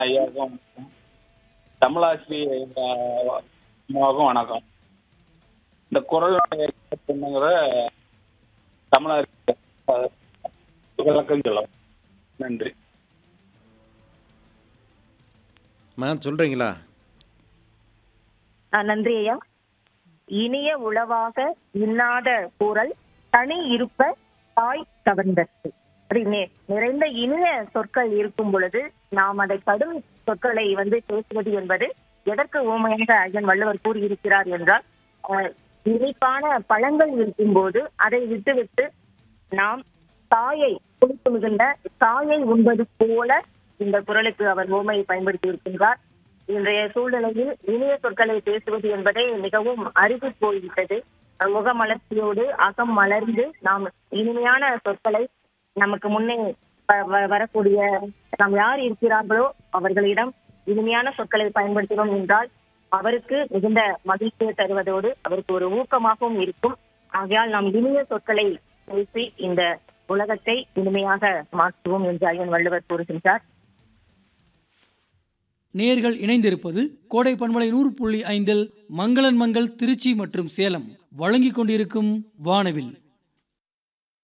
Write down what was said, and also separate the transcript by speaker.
Speaker 1: ஐயாவுக்கும் வணக்கம். தமிழாசி அஹ், அம்மாவுக்கும் வணக்கம் இந்த குரல் பொண்ணுங்கிற தமிழாசி அஹ், விளக்கம் சொல்லலாம் நன்றி
Speaker 2: மா சொல்கிறீங்களா
Speaker 3: ஆ, நன்றி ஐயா இனிய உளவாக இன்னாத கூறல் தனி இருப்ப தாய் கவர்ந்தற்கு அப்படி நி- நிறைந்த இனிய சொற்கள் இருக்கும் பொழுது நாம் அதை கடும் சொற்களை வந்து பேசுவது என்பது எதற்கு ஊமையாக ஐயன் வள்ளுவர் கூறியிருக்கிறார் என்றால் அஹ், இனிப்பான பழங்கள் இருக்கும்போது அதை விட்டுவிட்டு நாம் தாயை புளிப்பு மிகுந்த தாயை உண்பது போல இந்த குரலுக்கு அவர் ஓமையை பயன்படுத்தி இருக்கின்றார் இன்றைய சூழ்நிலையில் இனிய சொற்களை பேசுவது என்பதே மிகவும் அருகி போய்விட்டது முகமலர்ச்சியோடு அகம் மலர்ந்து நாம் இனிமையான சொற்களை நமக்கு முன்னே வ- வ- வரக்கூடிய நாம் யார் இருக்கிறார்களோ அவர்களிடம் இனிமையான சொற்களை பயன்படுத்தினோம் என்றால் அவருக்கு மிகுந்த மகிழ்ச்சியை தருவதோடு அவருக்கு ஒரு ஊக்கமாகவும் இருக்கும் ஆகையால் நாம் இனிய சொற்களை பேசி இந்த உலகத்தை இனிமையாக மாற்றுவோம் என்று ஐயன் வள்ளுவர் கூறுகின்றார்
Speaker 4: நேர்கள் இணைந்திருப்பது கோடை பண்பலை நூறு புள்ளி ஐந்தில் மங்களன் மங்கள் திருச்சி மற்றும் சேலம் வழங்கிக் கொண்டிருக்கும் வானவில்